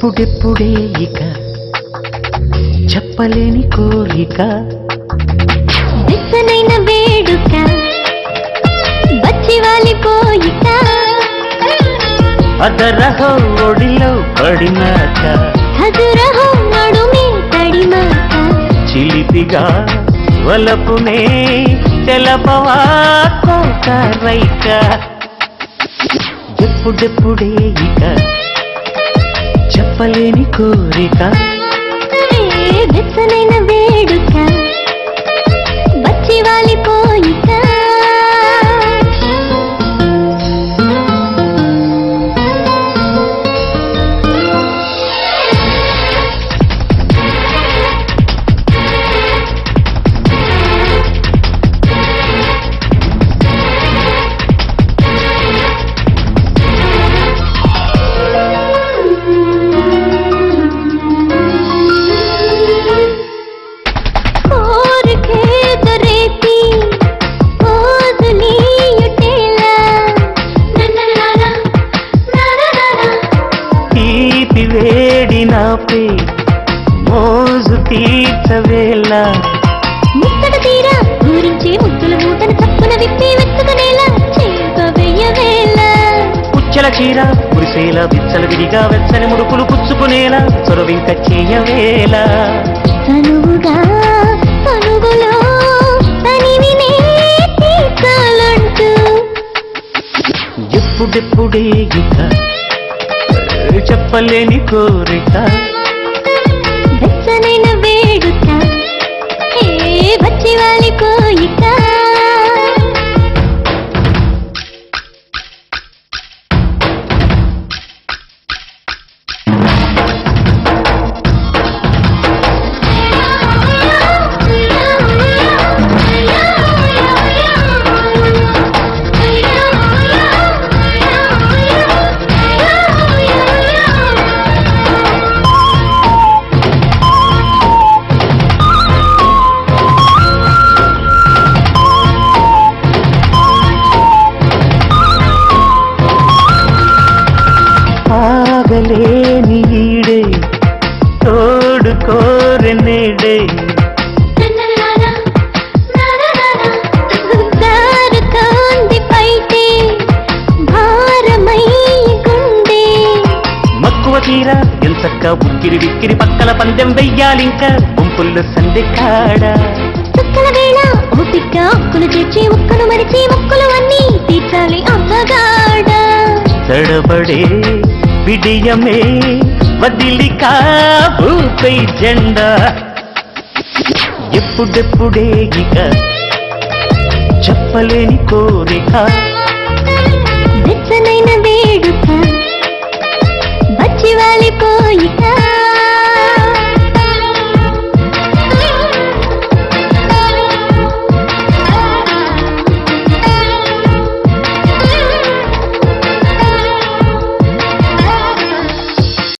ఎప్పుడెప్పుడే ఇక చెప్పలేని కోరిక వెచ్చనైన వేడుక బచ్చివాలి కోయిక అదరహో ఒడిలో పడినాక హజురహం నడుమే తడిమాక చిలిపిగా వలపునే తెలపవా కోకరైక ఎప్పుడెప్పుడే ఇక చెప్పలేని కోరిక ఏ వెచ్చనైన వేడుక బచ్చివాలి కోయిక కోరికేదరేపి కోదులీయుటేల నన్నరాన నరరాన తీపి వేడి నాపే మోజు తీర్చవేళ ముత్తడ తీరా ఊరించే ముద్దుల మూటను చప్పున విప్పి వెతుకునేలా చేప వెయ్యవేళ పుచ్చల చీర కురిసేల విచ్చల విడిగా వెచ్చని ముడుపులు పుచ్చుకునేలా చొరవింక చేయవేళ తనువుగా తనుగులో తనివినే తీర్చాలంటూ ఎప్పుడెప్పుడే ఇక చెప్పలేని కోరిక వెచ్చనైన వేడుక ఏ బచ్చివాలి కోయిక ఆగలేని ఈడే తోడు కోరెనేడే దారుతోంది పైటే భారమై గుండె మక్కువ తీర ఎంచక్క ఉక్కిరి విక్కిరి పక్కల పందెం వెయ్యాలింక గుంపుల్లో సందె కాడ చుక్కల వేళ ఓపిక ఒక్కులు చేర్చి ఒక్కను మరిచి మొక్కులు అన్నీ తీర్చాలి అమ్మగాడ తడబడే విడియమే వదిలి కాబూపై జెండా ఎప్పుడెప్పుడే ఇక చెప్పలేని కోరిక వెచ్చనైన వేడుక బచ్చివాలి పోయిక